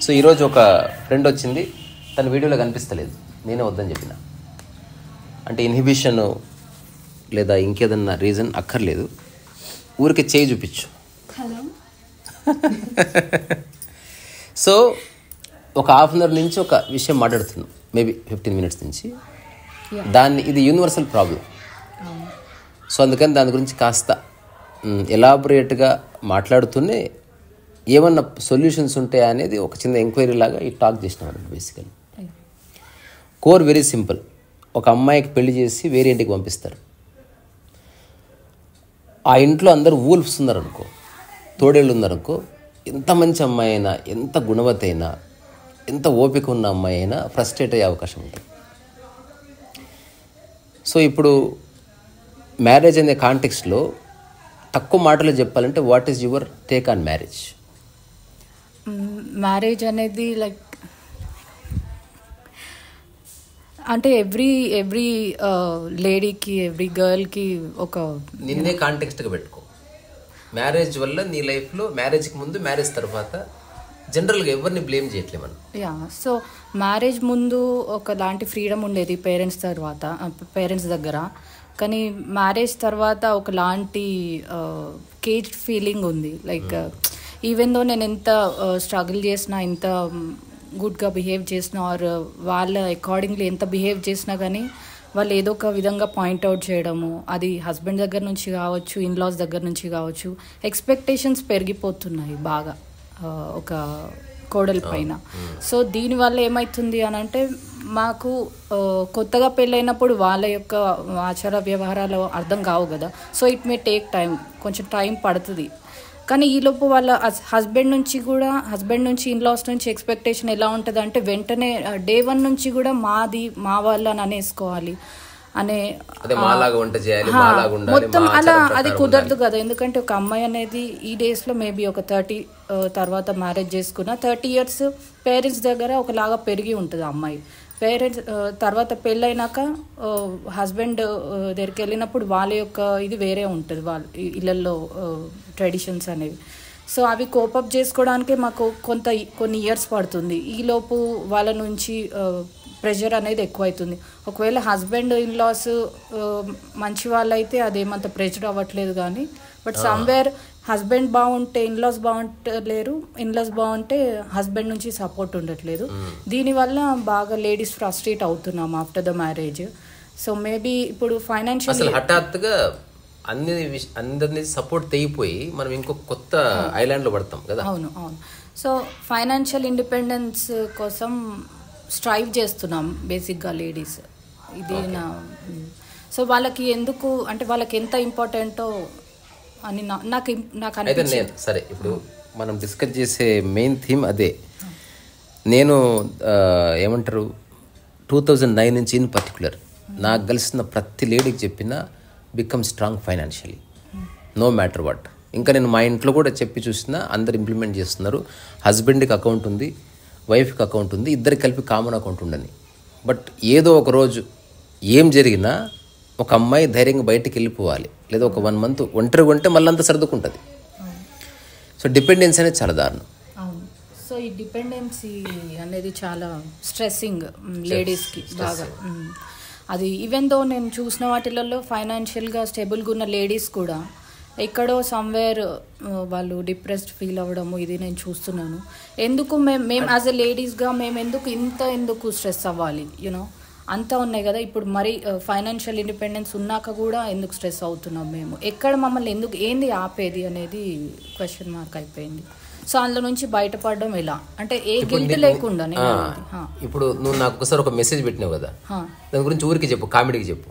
So ఈరోజు ఒక friend వచ్చింది తన వీడియోలో కనిపిస్తలేదు నేనే వద్దని చెప్పిన అంటే ఇన్హిబిషన్ లేదా ఇంకేదన్నా రీజన్ అక్కర్లేదు ఊరికే చేయి చూపించు హలో సో ఒక హాఫ్ అన్ అవర్ నుంచి ఒక విషయం మాట్లాడుతున్నాం మేబీ ఫిఫ్టీన్ మినిట్స్ నుంచి దాన్ని ఇది యూనివర్సల్ ప్రాబ్లం సో అందుకని దాని గురించి కాస్త ఎలాబొరేట్గా మాట్లాడుతూనే ఏమన్నా సొల్యూషన్స్ ఉంటాయా అనేది ఒక చిన్న ఎంక్వైరీ లాగా ఈ టాక్ చేసినాం బేసికలీ కోర్ వెరీ సింపుల్ ఒక అమ్మాయికి పెళ్లి చేసి వేరే ఇంటికి పంపిస్తారు ఆ ఇంట్లో అందరూ వూల్ఫ్స్ ఉన్నారనుకో తోడేళ్ళు ఉన్నారనుకో ఎంత మంచి అమ్మాయి అయినా ఎంత గుణవతి అయినా ఎంత ఓపిక ఉన్న అమ్మాయి అయినా ఫ్రస్ట్రేట్ అయ్యే అవకాశం ఉంటుంది సో ఇప్పుడు మ్యారేజ్ అనే కాంటెక్స్లో తక్కువ మాటలు చెప్పాలంటే what is your take on marriage marriage అనేది లైక్ అంటే ఎవ్రీ ఎవ్రీ లేడీకి ఎవ్రీ గర్ల్కి ఒక నిన్నే కాంటెక్స్ట్గా పెట్టుకో మ్యారేజ్ వల్ల నీ లైఫ్లో మ్యారేజ్కి ముందు మ్యారేజ్ తర్వాత జనరల్గా ఎవరిని బ్లేమ్ చేయట్లే మనం యా సో మ్యారేజ్ ముందు ఒకలాంటి ఫ్రీడమ్ ఉండేది పేరెంట్స్ తర్వాత పేరెంట్స్ దగ్గర కానీ మ్యారేజ్ తర్వాత ఒకలాంటి కేజ్ ఫీలింగ్ ఉంది లైక్ ఈవెన్ దో నేను ఎంత స్ట్రగుల్ చేసినా ఎంత గుడ్గా బిహేవ్ చేసినా ఆర్ వాళ్ళ అకార్డింగ్లీ ఎంత బిహేవ్ చేసినా కానీ వాళ్ళు ఏదో ఒక విధంగా పాయింట్అవుట్ చేయడము అది హస్బెండ్ దగ్గర నుంచి కావచ్చు ఇన్లాస్ దగ్గర నుంచి కావచ్చు ఎక్స్పెక్టేషన్స్ పెరిగిపోతున్నాయి బాగా ఆ, ఒక కోడలి పైన సో దీనివల్ల ఏమవుతుంది అని అంటే మాకు ఆ, కొత్తగా పెళ్ళైనప్పుడు వాళ్ళ యొక్క ఆచార వ్యవహారాలు అర్థం కావు కదా so it may take time కొంచెం టైం పడుతుంది కానీ ఈలోపు వాళ్ళ హస్బెండ్ నుంచి కూడా హస్బెండ్ నుంచి ఇన్లాస్ నుంచి ఎక్స్పెక్టేషన్ ఎలా ఉంటుంది అంటే వెంటనే డే వన్ నుంచి కూడా మాది మా వాళ్ళని అనేసుకోవాలి అనే అదే మాలాగా వంట చేయాలి హా, మాలాగా ఉండాలి మొత్తం మా అలా ఆచారం అది ప్రకారం కుదరదు కదా ఎందుకంటే ఒక అమ్మాయి అనేది ఈ డేస్ లో మేబీ ఒక థర్టీ తర్వాత మ్యారేజ్ చేసుకున్న థర్టీ ఇయర్స్ పేరెంట్స్ దగ్గర ఒకలాగా పెరిగి ఉంటుంది ఆ అమ్మాయి పేరెంట్స్ తర్వాత పెళ్ళైనాక హస్బెండ్ దగ్గరికి వెళ్ళినప్పుడు వాళ్ళ యొక్క ఇది వేరే ఉంటుంది వాళ్ళ ఈ ఇళ్ళల్లో ట్రెడిషన్స్ అనేవి సో అవి కోపప్ చేసుకోవడానికే మాకు కొంత కొన్ని ఇయర్స్ పడుతుంది ఈలోపు వాళ్ళ నుంచి ప్రెషర్ అనేది ఎక్కువైతుంది ఒకవేళ హస్బెండ్ ఇన్ లాస్ మంచి వాళ్ళైతే అదేమంత ప్రెషర్ అవ్వట్లేదు కానీ బట్ సమ్వేర్ హస్బెండ్ బాగుంటే ఇన్లాస్ బాగుంటలేరు ఇన్లాస్ బాగుంటే హస్బెండ్ నుంచి సపోర్ట్ ఉండట్లేదు దీనివల్ల బాగా లేడీస్ ఫ్రస్ట్రేట్ అవుతున్నాం after the marriage so maybe ఇప్పుడు ఫైనాన్షియల్ అసలు హఠాత్తుగా అన్ని విష- అందరినీ సపోర్ట్ తెగిపోయి మనం ఇంకొక కొత్త ఐలాండ్ లో పడతాం కదా అవును అవును సో ఫైనాన్షియల్ ఇండిపెండెన్స్ కోసం స్ట్రైవ్ చేస్తున్నాం బేసిక్గా లేడీస్ ఇది నా సో వాళ్ళకి ఎందుకు అంటే వాళ్ళకి ఎంత ఇంపార్టెంటో అని నా- నాకు ఇం- నాకు అయితే అనిపించింది నేను సరే ఇప్పుడు మనం డిస్కస్ చేసే మెయిన్ థీమ్ అదే నేను ఆ, ఏమంటారు టూ థౌజండ్ నైన్ నుంచి ఇన్ పర్టికులర్ నాకు కలిసిన ప్రతి లేడీకి చెప్పిన become strong financially no matter what ఇంకా నేను మా ఇంట్లో కూడా చెప్పి చూసిన అందరు ఇంప్లిమెంట్ చేస్తున్నారు హస్బెండ్కి అకౌంట్ ఉంది వైఫ్కి అకౌంట్ ఉంది ఇద్దరికి కలిపి కామన్ అకౌంట్ ఉండని బట్ ఏదో ఒక రోజు ఏం జరిగినా ఒక అమ్మాయి ధైర్యంగా బయటికి వెళ్ళిపోవాలి లేదా ఒక వన్ మంత్ ఒంటరిగా ఉంటే మళ్ళీ అంతా సర్దుకుంటుంది సో డిపెండెన్స్ అనేది చాలా దారుణం అవును సో ఈ డిపెండెన్సీ అనేది చాలా స్ట్రెస్సింగ్ లేడీస్కి బాగా మ్. అది ఈవెన్ దో నేను చూసిన వాటిలలో ఫైనాన్షియల్గా స్టేబుల్గా ఉన్న లేడీస్ కూడా ఎక్కడో సమ్వేర్ వాళ్ళు డిప్రెస్డ్ ఫీల్ అవ్వడము ఇది నేను చూస్తున్నాను ఎందుకు మేము మేము యాజ్ ఎ లేడీస్గా మేము ఎందుకు ఇంత ఎందుకు స్ట్రెస్ అవ్వాలి యూనో అంతా ఉన్నాయి కదా ఇప్పుడు మరి ఫైనాన్షియల్ ఇండిపెండెన్స్ ఉన్నాక కూడా ఎందుకు స్ట్రెస్ అవుతున్నాం మేము ఎక్కడ మమ్మల్ని ఎందుకు ఏంది ఆపేది అనేది క్వశ్చన్ మార్క్ అయిపోయింది సో అందులో నుంచి బయటపడడం ఎలా అంటే ఏ గిల్ట్ లేకుండా నేను ఆ, అనేది. హా, ఇప్పుడు నువ్వు నాకు ఒకసారి ఒక మెసేజ్ పెట్టినావు కదా హా. దాని గురించి ఊరికి చెప్పు కామెడీకి చెప్పు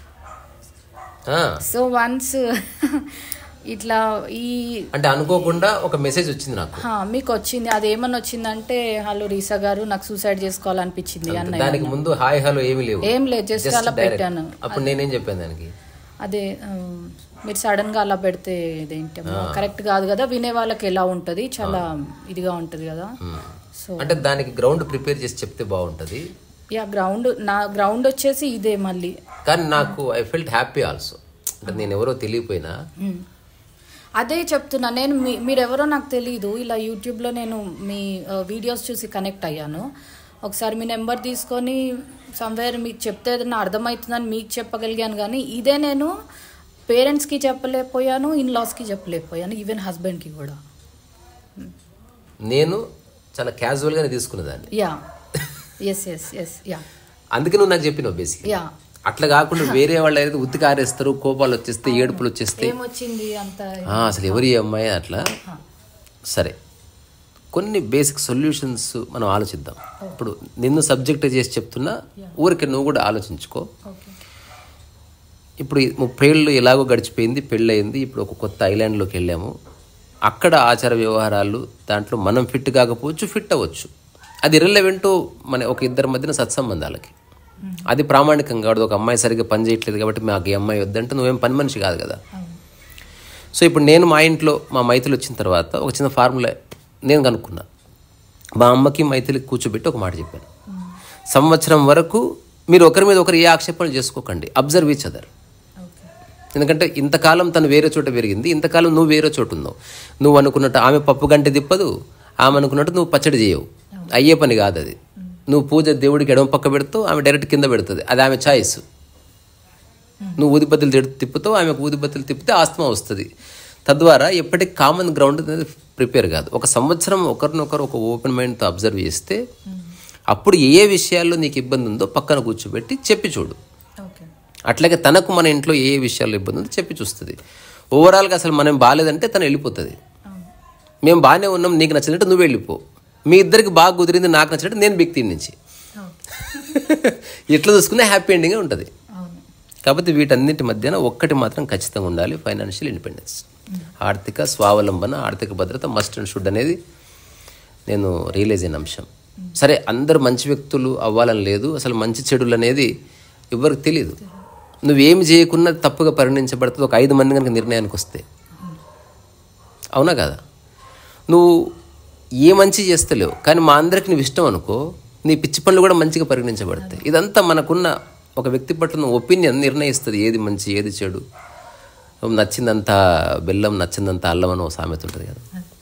ఆ, సో వన్స్ ఇట్లా ఈ అంటే అనుకోకుండా ఒక మెసేజ్ వచ్చింది నాకు హా, మీకు వచ్చింది అది ఏమని వచ్చిందంటే హలో రీసా గారు నాకు సూసైడ్ చేసుకోవాలనిపించింది అన్నయ్య దానికి ముందు హాయ్ హలో ఏమీ లేవు ఏం లేదు జస్ట్ Just అలా direct. పెట్టాను అప్పుడు నేనేం చెప్పాను దానికి అదే ఆ, మీరు సడన్ గా అలా పెడితే ఇదేంటి కరెక్ట్ కాదు కదా వినే వాళ్ళకి ఎలా ఉంటది చాలా ఇదిగా ఉంటది కదా సో అంటే దానికి గ్రౌండ్ ప్రిపేర్ చేసి చెప్తే బాగుంటది యా గ్రౌండ్ నా గ్రౌండ్ వచ్చేసి ఇదే మళ్ళీ కానీ నాకు ఐ ఫెల్ట్ హ్యాపీ ఆల్సో అంటే నేను ఎవరో తెలియపోయినా అదే చెప్తున్నా నేను మీ మీరెవరో నాకు తెలియదు ఇలా యూట్యూబ్లో నేను మీ వీడియోస్ చూసి కనెక్ట్ అయ్యాను ఒకసారి మీ నెంబర్ తీసుకొని సమ్వేర్ మీకు చెప్తే ఏదైనా అర్థమవుతుందని మీకు చెప్పగలిగాను కానీ ఇదే నేను పేరెంట్స్కి చెప్పలేకపోయాను ఇన్ లాస్కి చెప్పలేకపోయాను ఈవెన్ హస్బెండ్కి కూడా నేను చాలా క్యాజువల్గానే తీసుకున్నదాన్ని yeah yes yes yes yeah అందుకే నువ్వు నాకు చెప్పినావు బేసిక్ యా అట్లా కాకుండా వేరే వాళ్ళు అయితే ఉత్తికి ఆరేస్తారు కోపాలు వచ్చేస్తే ఏడుపులు వచ్చేస్తే ఏమొచ్చింది అంత ఆ, అసలు ఎవరి అమ్మాయి అట్లా సరే కొన్ని బేసిక్ సొల్యూషన్స్ మనం ఆలోచిద్దాం ఇప్పుడు నిన్ను సబ్జెక్ట్ చేసి చెప్తున్నా ఊరికే నువ్వు కూడా ఆలోచించుకో ఓకే ఇప్పుడు ఈ ముప్పై ఏళ్ళు ఎలాగో గడిచిపోయింది పెళ్ళయింది ఇప్పుడు ఒక కొత్త ఐలాండ్లోకి వెళ్ళాము అక్కడ ఆచార వ్యవహారాలు దాంట్లో మనం ఫిట్ కాకపోవచ్చు ఫిట్ అవ్వచ్చు అది ఇర్రెలవెంట్ మన ఒక ఇద్దరి మధ్యన సత్సంబంధాలకి అది ప్రామాణికం కాదు ఒక అమ్మాయి సరిగ్గా పని చేయట్లేదు కాబట్టి మాకు ఈ అమ్మాయి వద్దంటే నువ్వేం పని మనిషి కాదు కదా సో ఇప్పుడు నేను మా ఇంట్లో మా మైతులు వచ్చిన తర్వాత ఒక చిన్న ఫార్ములా నేను కనుక్కున్నా మా అమ్మకి మైతులకి కూర్చోబెట్టి ఒక మాట చెప్పాను సంవత్సరం వరకు మీరు ఒకరి మీద ఒకరు ఏ ఆక్షేపణలు చేసుకోకండి అబ్జర్వ్ ఈచ్ అదర్ ఓకే ఎందుకంటే ఇంతకాలం తను వేరే చోట పెరిగింది ఇంతకాలం నువ్వు వేరే చోట ఉన్నావు నువ్వు అనుకున్నట్టు ఆమె పప్పు గంట తిప్పదు ఆమె అనుకున్నట్టు నువ్వు పచ్చడి చేయవు అయ్యే పని కాదు అది నువ్వు పూజ దేవుడికి ఎడమ పక్క పెడతావు ఆమె డైరెక్ట్ కింద పెడుతుంది అది ఆమె ఛాయిస్ నువ్వు ఊదిబత్తులు తిడు- తిప్పుతావు ఆమెకు ఊదిబత్తులు తిప్పితే ఆస్తమా వస్తుంది తద్వారా ఎప్పటికీ కామన్ గ్రౌండ్ అనేది ప్రిపేర్ కాదు ఒక సంవత్సరం ఒకరినొకరు ఒక ఓపెన్ మైండ్తో అబ్జర్వ్ చేస్తే అప్పుడు ఏ ఏ విషయాల్లో నీకు ఇబ్బంది ఉందో పక్కన కూర్చోబెట్టి చెప్పి చూడు ఓకే అట్లాగే తనకు మన ఇంట్లో ఏ ఏ విషయాల్లో ఇబ్బంది ఉందో చెప్పి చూస్తుంది ఓవరాల్గా అసలు మనం బాగాలేదంటే తను వెళ్ళిపోతుంది మేము బాగానే ఉన్నాం నీకు నచ్చినట్టు నువ్వు వెళ్ళిపో మీ ఇద్దరికి బాగా కుదిరింది నాకు నచ్చినట్టు నేను బిగ్ దీని నుంచి ఓకే ఎట్లా చూసుకున్నా హ్యాపీ ఎండింగే ఉంటుంది అవును కాబట్టి వీటన్నిటి మధ్యన ఒక్కటి మాత్రం ఖచ్చితంగా ఉండాలి ఫైనాన్షియల్ ఇండిపెండెన్స్ ఆర్థిక స్వావలంబన ఆర్థిక భద్రత మస్ట్ అండ్ షుడ్ అనేది నేను రియలైజ్ అయిన అంశం సరే అందరు మంచి వ్యక్తులు అవ్వాలని లేదు అసలు మంచి చెడులు అనేది ఎవరికి తెలియదు నువ్వేమి చేయకున్నా తప్పుగా పరిగణించబడుతుంది ఒక ఐదు మంది కనుక నిర్ణయానికి వస్తే అవునా కదా నువ్వు ఏ మంచి చేస్తలేవు కానీ మా అందరికి నువ్వు ఇష్టం అనుకో నీ పిచ్చి పనులు కూడా మంచిగా పరిగణించబడతాయి ఇదంతా మనకున్న ఒక వ్యక్తి పట్ల ఒపీనియన్ నిర్ణయిస్తుంది ఏది మంచి ఏది చెడు నచ్చిందంత బెల్లం నచ్చిందంత అల్లం అని ఒక సామెత ఉంటుంది కదా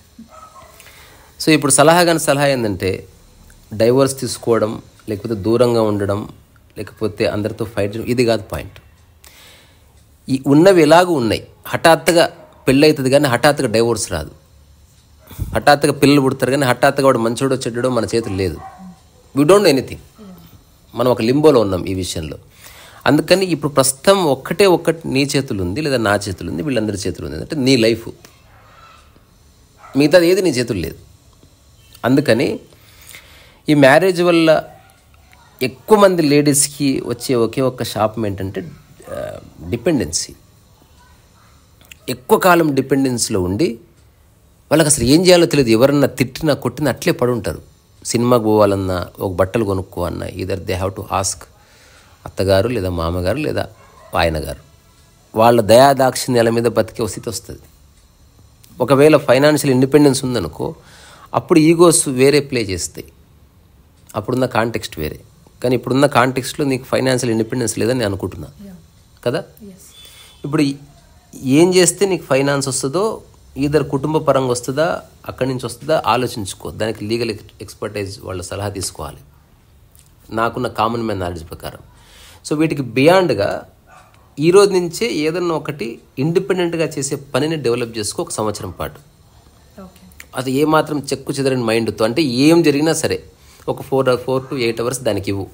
సో ఇప్పుడు సలహా కానీ సలహా ఏంటంటే డైవర్స్ తీసుకోవడం లేకపోతే దూరంగా ఉండడం లేకపోతే అందరితో ఫైట్ చేయడం ఇది కాదు పాయింట్ ఈ ఉన్నవి ఎలాగూ ఉన్నాయి హఠాత్తుగా పెళ్ళి అవుతుంది కానీ హఠాత్తుగా డైవోర్స్ రాదు హఠాత్తుగా పిల్లలు పుడతారు కానీ హఠాత్తుగా వాడు మంచోడో చెడ్డడో మన చేతులు లేదు వీ డోంట్ ఎనీథింగ్ మనం ఒక లింబోలో ఉన్నాం ఈ విషయంలో అందుకని ఇప్పుడు ప్రస్తుతం ఒక్కటే ఒక్కటి నీ చేతులు ఉంది లేదా నా చేతులు ఉంది వీళ్ళందరి చేతులు ఉంది అంటే నీ లైఫ్ మిగతాది ఏది నీ చేతులు లేదు అందుకని ఈ మ్యారేజ్ వల్ల ఎక్కువ మంది లేడీస్కి వచ్చే ఒకే ఒక్క శాపం ఏంటంటే డిపెండెన్సీ ఎక్కువ కాలం డిపెండెన్స్లో ఉండి వాళ్ళకి అసలు ఏం చేయాలో తెలియదు ఎవరన్నా తిట్టినా కొట్టినా అట్లే పడి ఉంటారు సినిమాకి పోవాలన్నా ఒక బట్టలు కొనుక్కోవన్నా either they have to ask అత్తగారు లేదా మామగారు లేదా ఆయన గారు వాళ్ళ దయాదాక్షిణ్యాల మీద బతికే ఒక స్థితి వస్తుంది ఒకవేళ ఫైనాన్షియల్ ఇండిపెండెన్స్ ఉందనుకో అప్పుడు ఈగోస్ వేరే ప్లే చేస్తాయి అప్పుడున్న కాంటెక్స్ట్ వేరే కానీ ఇప్పుడున్న కాంటెక్స్ట్లో నీకు ఫైనాన్షియల్ ఇండిపెండెన్స్ లేదని నేను అనుకుంటున్నా కదా ఎస్ ఇప్పుడు ఏం చేస్తే నీకు ఫైనాన్స్ వస్తుందో ఈధర్ కుటుంబ పరంగా వస్తుందా అక్కడి నుంచి వస్తుందా ఆలోచించుకో దానికి లీగల్ ఎక్స్పర్టైజ్ వాళ్ళ సలహా తీసుకోవాలి నాకున్న కామన్ మ్యాన్ నాలెడ్జ్ ప్రకారం సో వీటికి బియాండ్గా ఈ రోజు నుంచే ఏదన్నా ఒకటి ఇండిపెండెంట్గా చేసే పనిని డెవలప్ చేసుకో ఒక సంవత్సరం పాటు ఓకే అది ఏమాత్రం చెక్కు చెదరని మైండ్తో అంటే ఏం జరిగినా సరే ఒక four four to eight hours దానికి ఇవ్వు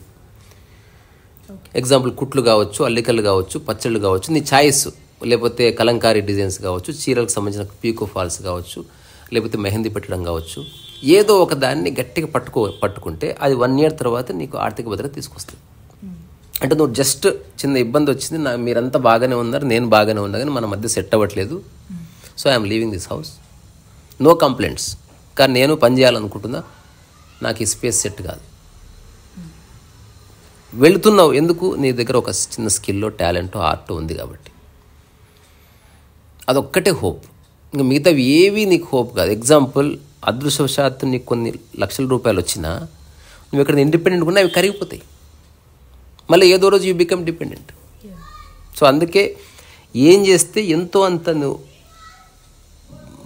ఎగ్జాంపుల్ కుట్లు కావచ్చు అల్లికలు కావచ్చు పచ్చళ్ళు కావచ్చు నీ ఛాయిస్ లేకపోతే కలంకారీ డిజైన్స్ కావచ్చు చీరలకు సంబంధించిన పీకో ఫాల్స్ కావచ్చు లేకపోతే మెహందీ పెట్టడం కావచ్చు ఏదో ఒక దాన్ని గట్టిగా పట్టుకో పట్టుకుంటే అది వన్ ఇయర్ తర్వాత నీకు ఆర్థిక భద్రత తీసుకొస్తుంది అంటే నువ్వు జస్ట్ చిన్న ఇబ్బంది వచ్చింది నా మీరంతా బాగానే ఉన్నారు నేను బాగానే ఉన్నా కానీ మన మధ్య సెట్ అవ్వట్లేదు so I'm leaving this house no complaints కానీ నేను పని చేయాలనుకుంటున్నా నాకు ఈ స్పేస్ సెట్ కాదు వెళుతున్నావు ఎందుకు నీ దగ్గర ఒక చిన్న స్కిల్లో టాలెంట్ ఆర్ట్ ఉంది కాబట్టి అదొక్కటే హోప్ ఇంకా మిగతావి ఏవి నీకు హోప్ కాదు ఎగ్జాంపుల్ అదృష్టవశాత్తు నీకు కొన్ని లక్షల రూపాయలు వచ్చినా నువ్వు ఇక్కడ ఇండిపెండెంట్ ఉన్నా అవి కరిగిపోతాయి మళ్ళీ ఏదో రోజు యూ బికమ్ డిపెండెంట్ సో అందుకే ఏం చేస్తే ఎంతో అంత నువ్వు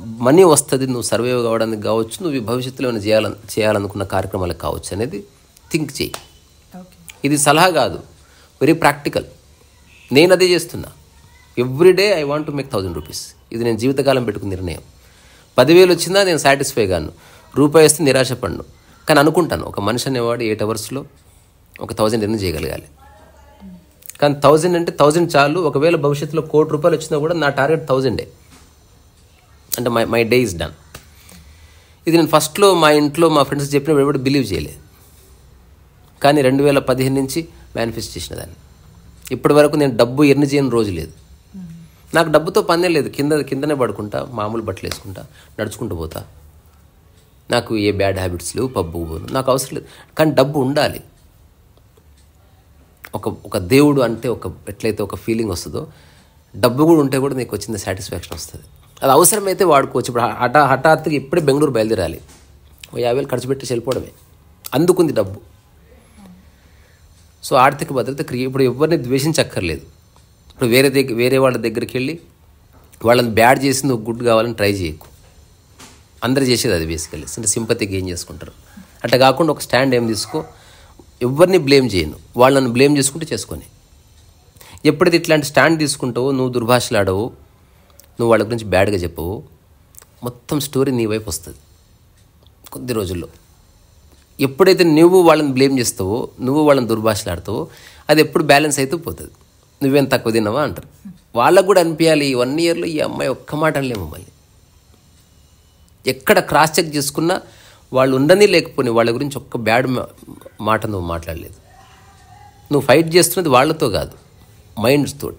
మనీ వస్తుంది నువ్వు సర్వైవ్ కావడానికి కావచ్చు నువ్వు ఈ భవిష్యత్తులో ఏమైనా చేయాలని చేయాలనుకున్న కార్యక్రమాలకు కావచ్చు అనేది థింక్ చేయి ఓకే ఇది సలహా కాదు వెరీ ప్రాక్టికల్ నేను అదే చేస్తున్నా everyday I want to make thousand rupees ఇది నేను జీవితకాలం పెట్టుకున్న నిర్ణయం పదివేలు వచ్చిందా నేను సాటిస్ఫై గాను రూపాయి వస్తే నిరాశ పడను కానీ అనుకుంటాను ఒక మనిషి అనేవాడు ఎయిట్ అవర్స్లో ఒక థౌజండ్ ఎన్ని చేయగలగాలి కానీ థౌజండ్ అంటే థౌజండ్ చాలు ఒకవేళ భవిష్యత్తులో కోటి రూపాయలు వచ్చినా కూడా నా టార్గెట్ థౌజండే అంటే my my day is done ఇది నేను ఫస్ట్లో మా ఇంట్లో మా ఫ్రెండ్స్ చెప్పినప్పుడు ఎవరు బిలీవ్ చేయలేదు కానీ రెండు వేల పదిహేను నుంచి మేనిఫెస్ట్ చేసిన దాన్ని ఇప్పటి వరకు నేను డబ్బు ఎర్న్ చేయని రోజు లేదు నాకు డబ్బుతో పనే లేదు కింద కిందనే పడుకుంటా మామూలు బట్టలు వేసుకుంటా నడుచుకుంటూ పోతా నాకు ఏ బ్యాడ్ హ్యాబిట్స్ లేవు పబ్బు పోను నాకు అవసరం లేదు కానీ డబ్బు ఉండాలి ఒక ఒక దేవుడు అంటే ఒక ఎట్లయితే ఒక ఫీలింగ్ వస్తుందో డబ్బు కూడా ఉంటే కూడా నీకు వచ్చింది సాటిస్ఫాక్షన్ వస్తుంది అది అవసరమైతే వాడుకోవచ్చు ఇప్పుడు హఠా హఠాత్తుగా ఇప్పుడే బెంగళూరు బయలుదేరాలి ఓ యాభై వేలు ఖర్చు పెట్టి వెళ్ళిపోవడమే అందుకుంది డబ్బు సో ఆర్థిక భద్రత క్రియ ఇప్పుడు ఎవరిని ద్వేషించక్కర్లేదు ఇప్పుడు వేరే దగ్గర వేరే వాళ్ళ దగ్గరికి వెళ్ళి వాళ్ళని బ్యాడ్ చేసి నువ్వు గుడ్ కావాలని ట్రై చేయకు అందరు చేసేది అది బేసికల్లీ అంటే సింపతి గెయిన్ చేసుకుంటారు అట్లా కాకుండా ఒక స్టాండ్ ఏం తీసుకో ఎవరిని బ్లేమ్ చేయను వాళ్ళని బ్లేమ్ చేసుకుంటే చేసుకొని ఎప్పుడైతే ఇట్లాంటి స్టాండ్ తీసుకుంటావో నువ్వు దుర్భాషలాడవు నువ్వు వాళ్ళ గురించి బ్యాడ్గా చెప్పవు మొత్తం స్టోరీ నీ వైపు వస్తుంది కొద్ది రోజుల్లో ఎప్పుడైతే నువ్వు వాళ్ళని బ్లేమ్ చేస్తావో నువ్వు వాళ్ళని దుర్భాషలాడతావో అది ఎప్పుడు బ్యాలెన్స్ అయితే పోతుంది నువ్వేం తక్కువ తిన్నావా అంటారు వాళ్ళకు కూడా అనిపించాలి ఈ వన్ ఇయర్లో ఈ అమ్మాయి ఒక్క మాట అనలేము మళ్ళీ ఎక్కడ క్రాస్ చెక్ చేసుకున్నా వాళ్ళు ఉండని లేకపోని వాళ్ళ గురించి ఒక్క బ్యాడ్ మా- మాట నువ్వు మాట్లాడలేదు నువ్వు ఫైట్ చేస్తున్నది వాళ్ళతో కాదు మైండ్స్ తోటి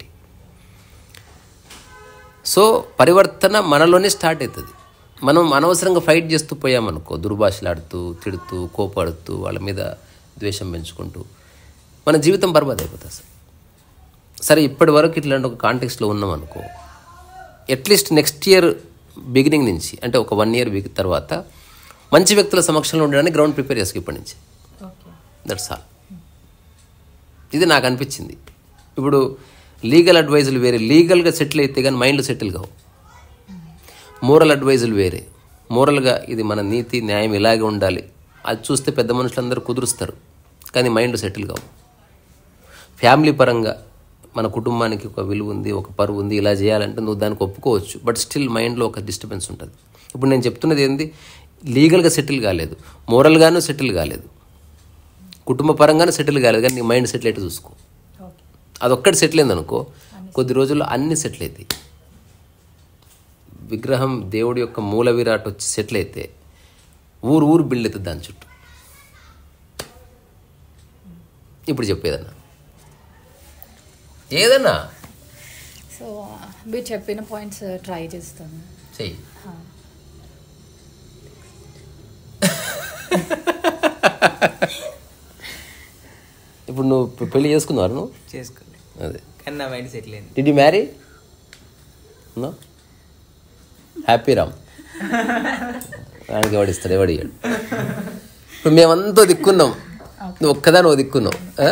సో పరివర్తన మనలోనే స్టార్ట్ అవుతుంది మనం అనవసరంగా ఫైట్ చేస్తూ పోయామనుకో దుర్భాషలాడుతూ తిడుతూ కోపాడుతూ వాళ్ళ మీద ద్వేషం పెంచుకుంటూ మన జీవితం బర్బాద్ అయిపోతుంది అసలు సరే ఇప్పటి వరకు ఇట్లాంటి ఒక కాంటెక్స్లో ఉన్నాం అనుకో అట్లీస్ట్ నెక్స్ట్ ఇయర్ బిగినింగ్ నుంచి అంటే ఒక వన్ ఇయర్ బిగి తర్వాత మంచి వ్యక్తుల సమక్షంలో ఉండడానికి గ్రౌండ్ ప్రిపేర్ చేసుకో ఇప్పటి నుంచి ఓకే దట్స్ ఆల్ ఇది నాకు అనిపించింది ఇప్పుడు లీగల్ అడ్వైజులు వేరే లీగల్గా సెటిల్ అయితే కానీ మైండ్లో సెటిల్ కావు మోరల్ అడ్వైజులు వేరే మోరల్గా ఇది మన నీతి న్యాయం ఇలాగే ఉండాలి అది చూస్తే పెద్ద మనుషులందరూ కుదురుస్తారు కానీ మైండ్ సెటిల్ కావు ఫ్యామిలీ పరంగా మన కుటుంబానికి ఒక విలువ ఉంది ఒక పరువు ఉంది ఇలా చేయాలంటే నువ్వు దానికి ఒప్పుకోవచ్చు బట్ స్టిల్ మైండ్లో ఒక డిస్టర్బెన్స్ ఉంటుంది ఇప్పుడు నేను చెప్తున్నది ఏంది లీగల్గా సెటిల్ కాలేదు మోరల్గాను సెటిల్ కాలేదు కుటుంబ పరంగానే సెటిల్ కాలేదు కానీ నీ మైండ్ సెటిల్ అయితే చూసుకో ఓకే అదొక్కటి సెటిల్ అయింది అనుకో కొద్ది రోజుల్లో అన్నీ సెటిల్ అవుతాయి విగ్రహం దేవుడి యొక్క మూల విరాట్ వచ్చి సెటిల్ అయితే ఊరు ఊరు బిల్డ్ అవుతుంది దాని చుట్టూ ఇప్పుడు చెప్పేదన్నా ఏదన్నా సో మీరు చెప్పిన పాయింట్స్ ట్రై చేస్తాను చెయ్యి ఇప్పుడు నువ్వు పె- పెళ్లి చేసుకున్నావు నువ్వు చేసుకోలే అదే కానీ నా మైండ్ సెటిల్ అయింది did you marry no happy Ram ఆయనకి ఎవడు ఇస్తాడు ఎవడు ఇయ్యాడు ఇప్పుడు మేమంతా దిక్కున్నాం నువ్వు ఒక్కదాని ఓ దిక్కున్నావు ఆ?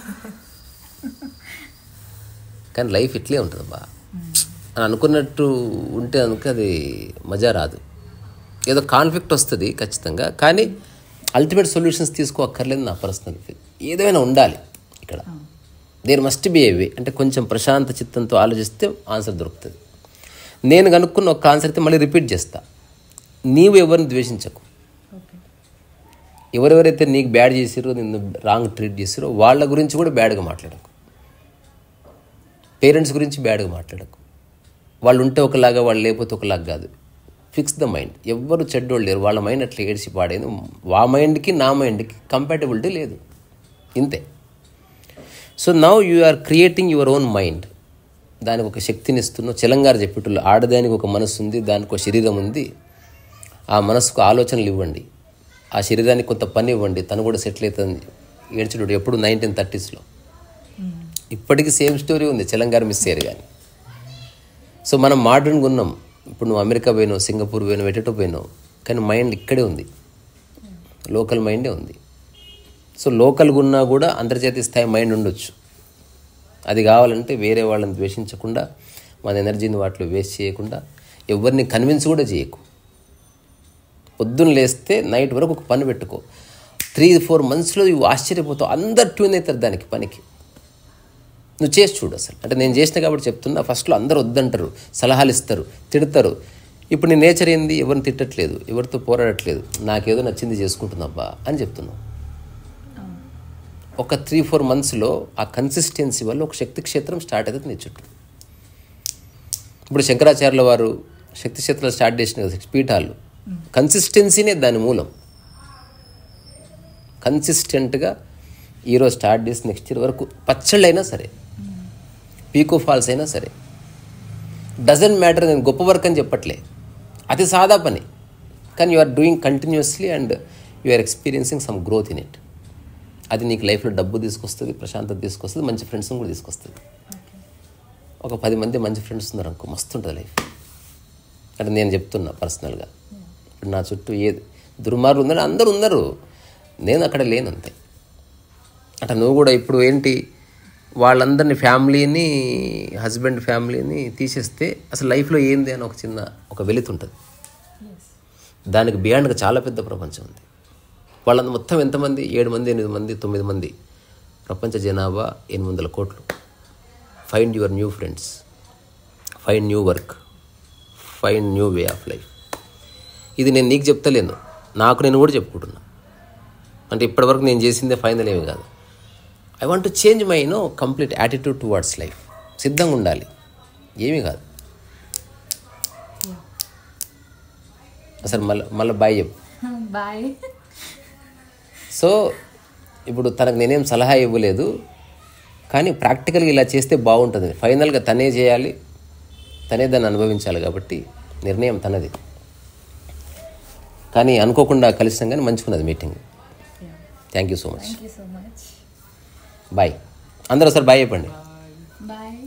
కానీ లైఫ్ ఇట్లే ఉంటుంది బా అని అనుకున్నట్టు ఉంటే అనుక అది మజా రాదు ఏదో కాన్ఫ్లిక్ట్ వస్తుంది ఖచ్చితంగా కానీ అల్టిమేట్ సొల్యూషన్స్ తీసుకోక్కర్లేదు నా పర్సనల్ ఫీల్ ఏదైనా ఉండాలి ఇక్కడ there must be a way అంటే కొంచెం ప్రశాంత చిత్తంతో ఆలోచిస్తే ఆన్సర్ దొరుకుతుంది నేను కనుక్కున్న ఒక ఆన్సర్ అయితే మళ్ళీ రిపీట్ చేస్తా నీవు ఎవరిని ద్వేషించకు ఓకే ఎవరెవరైతే నీకు బ్యాడ్ చేసిరో నిన్ను రాంగ్ ట్రీట్ చేసిరో వాళ్ళ గురించి కూడా బ్యాడ్గా మాట్లాడకు పేరెంట్స్ గురించి బ్యాడ్గా మాట్లాడకు వాళ్ళు ఉంటే ఒకలాగా వాళ్ళు లేకపోతే ఒకలాగా కాదు ఫిక్స్ ద మైండ్ ఎవ్వరు చెడ్డోళ్ళు లేరు వాళ్ళ మైండ్ అట్లా ఏడ్చి పాడేది ఆ మైండ్కి నా మైండ్కి కంపాటబిలిటీ లేదు ఇంతే so now you are creating your own mind దానికి ఒక శక్తిని ఇస్తున్నావు చెలంగారు చెప్పేటోళ్ళు ఆడదానికి ఒక మనసు ఉంది దానికి ఒక శరీరం ఉంది ఆ మనసుకు ఆలోచనలు ఇవ్వండి ఆ శరీరానికి కొంత పని ఇవ్వండి తను కూడా సెటిల్ అవుతుంది ఏడ్చుడు ఎప్పుడు నైన్టీన్ థర్టీస్లో ఇప్పటికీ సేమ్ స్టోరీ ఉంది చెలంగారు మిస్ అయ్యారు కానీ సో మనం మోడర్న్గా ఉన్నాం ఇప్పుడు నువ్వు అమెరికా పోయినావు సింగపూర్ పోయినావు ఎటెటో పోయినావు కానీ మైండ్ ఇక్కడే ఉంది లోకల్ మైండే ఉంది సో లోకల్గా ఉన్నా కూడా అంతర్జాతీయ స్థాయి మైండ్ ఉండొచ్చు అది కావాలంటే వేరే వాళ్ళని ద్వేషించకుండా మన ఎనర్జీని వాటిలో వేస్ట్ చేయకుండా ఎవరిని కన్విన్స్ కూడా చేయకు పొద్దున్న లేస్తే నైట్ వరకు ఒక పని పెట్టుకో త్రీ ఫోర్ మంత్స్లో ఇవి ఆశ్చర్యపోతావు అందరు ట్యూన్ అవుతారు దానికి పనికి నువ్వు చేసి చూడు అసలు అంటే నేను చేసిన కాబట్టి చెప్తున్నా ఫస్ట్లో అందరూ వద్దంటారు సలహాలు ఇస్తారు తిడతారు ఇప్పుడు నీ నేచర్ ఏంది ఎవరిని తిట్టట్లేదు ఎవరితో పోరాడట్లేదు నాకేదో నచ్చింది చేసుకుంటున్నాబ్బా అని చెప్తున్నావు ఒక త్రీ ఫోర్ మంత్స్లో ఆ కన్సిస్టెన్సీ వల్ల ఒక శక్తి క్షేత్రం స్టార్ట్ అవుతుంది నీ చుట్టూ ఇప్పుడు శంకరాచార్యుల వారు శక్తి క్షేత్రాలు స్టార్ట్ చేసిన కదా పీఠాలు కన్సిస్టెన్సీనే దాని మూలం కన్సిస్టెంట్గా ఈరోజు స్టార్ట్ చేసి నెక్స్ట్ ఇయర్ వరకు పచ్చళ్ళు అయినా సరే పీకో ఫాల్స్ అయినా సరే డజంట్ మ్యాటర్ నేను గొప్ప వర్క్ అని చెప్పట్లే అతి సాదా పని కానీ you are doing continuously and you are experiencing some growth in it అది నీకు లైఫ్లో డబ్బు తీసుకొస్తుంది ప్రశాంతత తీసుకొస్తుంది మంచి ఫ్రెండ్స్ని కూడా తీసుకొస్తుంది ఒక పది మంది మంచి ఫ్రెండ్స్ ఉన్నారు అనుకో మస్తు ఉంటుంది లైఫ్ అంటే నేను చెప్తున్నా పర్సనల్గా ఇప్పుడు నా చుట్టూ ఏ దుర్మార్గులు ఉందని అందరూ ఉన్నారు నేను అక్కడ లేను అంతే అంటే నువ్వు కూడా ఇప్పుడు ఏంటి వాళ్ళందరినీ ఫ్యామిలీని హస్బెండ్ ఫ్యామిలీని తీసేస్తే అసలు లైఫ్లో ఏంది అని ఒక చిన్న ఒక వెలితి ఉంటుంది దానికి బియాండ్గా చాలా పెద్ద ప్రపంచం ఉంది వాళ్ళందరూ మొత్తం ఎంతమంది ఏడు మంది ఎనిమిది మంది తొమ్మిది మంది ప్రపంచ జనాభా ఎనిమిది వందల కోట్లు find your new friends find new work find new way of life ఇది నేను నీకు చెప్తలేను నాకు నేను కూడా చెప్పుకుంటున్నా అంటే ఇప్పటివరకు నేను చేసిందే ఫైనల్ ఏమి కాదు I want to change my no complete attitude towards life సిద్ధంగా ఉండాలి ఏమీ కాదు అసలు మళ్ళీ మళ్ళీ బాయ్ చెప్పు బాయ్ సో ఇప్పుడు తనకు నేనేం సలహా ఇవ్వలేదు కానీ ప్రాక్టికల్గా ఇలా చేస్తే బాగుంటుంది ఫైనల్గా తనే చేయాలి తనే దాన్ని అనుభవించాలి కాబట్టి నిర్ణయం తనది కానీ అనుకోకుండా కలిసాం కానీ మంచుకున్నది meeting thank you so much so much bye అందరూ ఒకసారి బాయ్ చెప్పండి బాయ్